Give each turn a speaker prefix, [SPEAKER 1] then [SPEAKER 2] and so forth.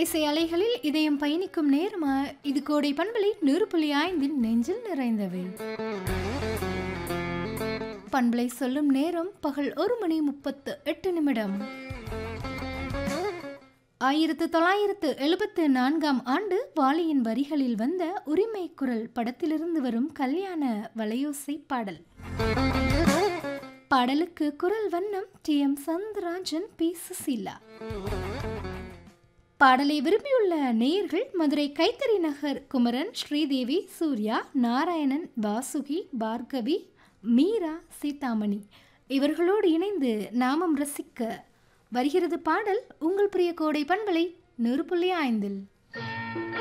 [SPEAKER 1] இசை அலைகளில் இதயம் பயணிக்கும் நேரமா இது கோடை பண்பலை நூறு புள்ளி ஐந்தின் நெஞ்சில் நிறைந்தவை பண்பலை சொல்லும் நேரம் பகல் ஒரு மணி முப்பத்து எட்டு நிமிடம் ஆயிரத்து தொள்ளாயிரத்து எழுபத்து நான்காம் ஆண்டு வாலியின் வரிகளில் வந்த உரிமை குரல் படத்திலிருந்து வரும் கல்யாண வலையோசை பாடல் பாடலுக்கு குரல் வண்ணம் T M Soundararajan P Susheela பாடலை விரும்பியுள்ள நேயர்கள் மதுரை கைத்தறி நகர் குமரன் ஸ்ரீதேவி சூர்யா நாராயணன் வாசுகி பார்கவி மீரா சீதாமணி இவர்களோடு இணைந்து நாமம் ரசிக்க வருகிறது பாடல் உங்கள் பிரிய கோடை பண்பலை நூறு புள்ளி ஐந்தில்